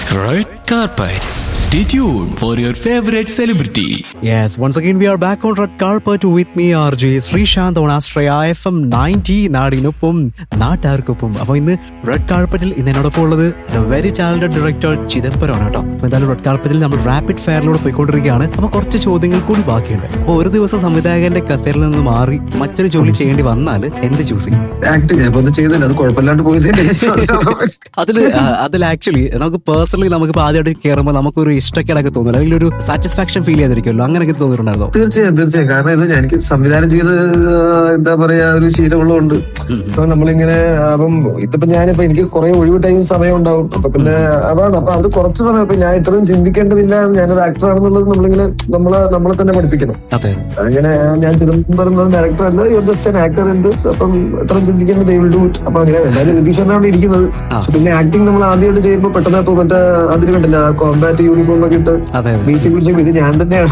Red carpet. Stay tuned for your favorite celebrity. Yes, once again we are back on red carpet with me RJ Sreesanth on Astraya FM 90 നാടിനൊപ്പം നാട്ടുകാർക്കൊപ്പം അപ്പൊ ഇന്ന് red കാർപ്പറ്റിൽ ഇന്ന് എന്നോടൊപ്പം ഉള്ളത് very talented director ചിദംബരമാണ് കേട്ടോ അപ്പൊ എന്തായാലും റെഡ് കാർപ്പറ്റിൽ നമ്മൾ റാപ്പിഡ് ഫയറിലൂടെ പോയിക്കൊണ്ടിരിക്കുകയാണ് അപ്പൊ കുറച്ച് ചോദ്യങ്ങൾ കൂടി ബാക്കിയുണ്ട് അപ്പൊ ഒരു ദിവസം സംവിധായകന്റെ കസേരയിൽ നിന്ന് മാറി മറ്റൊരു ജോലി ചെയ്യേണ്ടി വന്നാൽ എന്ത് ചൂസ് ചെയ്യും ആക്ടിങ് ഞാൻ ഇപ്പൊ ഒന്നും ചെയ്തില്ല അത് കുഴപ്പമില്ലാണ്ട് പോയില്ലേ അതിൽ അതിൽ ആക്ച്വലി നമുക്ക് പേഴ്സണലി നമുക്ക് ഇപ്പൊ ആദ്യമായിട്ട് കയറുമ്പോൾ നമുക്കൊരു ഇഷ്ടക്കേടൊക്കെ തോന്നില്ല അല്ലെങ്കിൽ ഒരു സാറ്റിസ്ഫാക്ഷൻ ഫീൽ ചെയ്തിരിക്കുമല്ലോ അങ്ങനെയൊക്കെ തോന്നിയിട്ടുണ്ടായിരുന്നോ തീർച്ചയായും തീർച്ചയായും കാരണം ഇത് ഞാൻ- എനിക്ക് സംവിധാനം ചെയ്ത് എന്താ പറയാ ഒരു ശീലമുള്ളതുകൊണ്ട് ഇപ്പൊ നമ്മളിങ്ങനെ അപ്പം ഇതിപ്പോ ഞാനിപ്പോ എനിക്ക് കുറെ ഒഴിവ് ടൈം സമയം ഉണ്ടാവും അപ്പൊ പിന്നെ അതാണ് അപ്പൊ അത് കുറച്ച് സമയം ഇപ്പൊ ഞാൻ ഇത്രയും ചിന്തിക്കേണ്ടതില്ല ഞാനൊരു ആക്ടർ ആണെന്നുള്ളത് നമ്മളിങ്ങനെ നമ്മളെ നമ്മളെ തന്നെ പഠിപ്പിക്കണം അതെ അങ്ങനെ ഞാൻ ചിദംബരം ഡയറക്ടർ അല്ല your just an actor in this അപ്പം എത്രയും ചിന്തിക്കേണ്ടത് ദേ വിൽ ഡു ഇറ്റ് അപ്പൊ അങ്ങനെ എന്തായാലും രതീഷാണ് ഇരിക്കുന്നത് ആ. പക്ഷെ പിന്നെ ആക്ടിങ് നമ്മൾ ആദ്യമായിട്ട് ചെയ്യുമ്പോൾ പെട്ടെന്ന് ഇപ്പൊ മറ്റേ അതിന് കണ്ടില്ല കോമ്പാറ്റ് യൂണിഫോം ഒക്കെ ഇട്ട് അതെ അതെ ബീച്ചിൽ കുറിച്ച് ഇത് ഞാൻ തന്നെയാണ്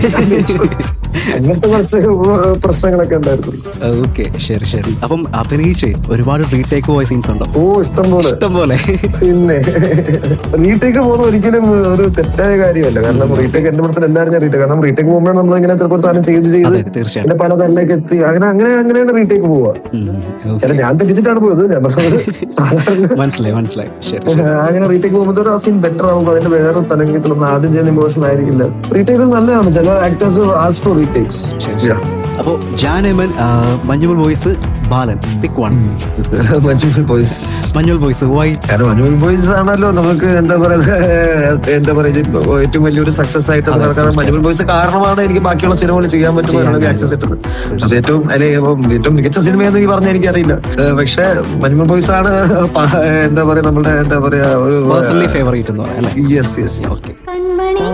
അങ്ങനത്തെ കുറച്ച് പ്രശ്നങ്ങളൊക്കെ ഉണ്ടായിരുന്നു ഓക്കെ ശരി ശരി അപ്പം അഭിനയിച്ച് ഒരുപാട് റീടേക്ക് പോയ സീൻസ് ഉണ്ടോ ഓ ഇഷ്ടം പോലെ ഇഷ്ടം പോലെ പിന്നെ റീടേക്ക് പോകുന്ന ഒരിക്കലും ഒരു തെറ്റായ കാര്യമല്ല കാരണം റീടേക്ക് എന്റെ പടത്തിൽ എല്ലാവരും ഞാൻ റീടേക്ക് കാരണം റീടേക്ക് പോകുമ്പോഴാണ് നമ്മൾ ഇങ്ങനെ ചിലപ്പോൾ ഒരു സാധനം ചെയ്ത് ചെയ്ത് അതെ തീർച്ചയായും പിന്നെ പല തലയിലേക്ക് എത്തി അങ്ങനെ അങ്ങനെ അങ്ങനെയാണ് റീടേക്ക് പോവുക ഉം, okay. ചില ഞാൻ തെറ്റിച്ചിട്ടാണ് പോയത് ഞാൻ പറഞ്ഞത് സാധാരണ മനസ്സിലായി മനസ്സിലായി ശരി അങ്ങനെ റീടേക്ക് പോകുമ്പോൾ ആ സീൻ ബെറ്റർ ആകുമ്പോൾ അതിന്റെ വേറെ തലം കിട്ടും നമ്മൾ ആദ്യം ചെയ്യുന്ന ഇമോഷൻ ആയിരിക്കില്ല റീടേക്ക് നല്ലതാണ് ചില ആക്ടേഴ്സ് ആസ് ഫോർ റീടേക്സ് ശരി ശരി അപ്പോ Janeman Manjummel boys Balan pick one Manjummel boys Manjummel boys why കാരണം മഞ്ജുമൽ ബോയ്സ് ആണല്ലോ നമുക്ക് എന്താ പറയുക എന്താ പറയുക ഏറ്റവും വലിയൊരു സക്സസ് ആയിട്ട് അതെ, നടക്കുന്നത് മഞ്ജുമൽ ബോയ്സ് കാരണമാണ് എനിക്ക് ബാക്കിയുള്ള സിനിമകൾ ചെയ്യാൻ പറ്റുന്ന ആക്സസ് കിട്ടുന്നത് അത് ഏറ്റവും അല്ലെ ഏറ്റവും മികച്ച സിനിമ എന്ന് എനിക്ക് പറഞ്ഞാൽ എനിക്കറിയില്ല ഏഹ് പക്ഷെ മഞ്ജുമൽ ബോയ്സ് ആണ് പ- എന്താ പറയാ നമ്മുടെ എന്താ പറയാ ഒരു പേഴ്സണലി ഫേവറേറ്റ് എന്ന് പറയാം അല്ലേ യെസ് യെസ് ഓക്കെ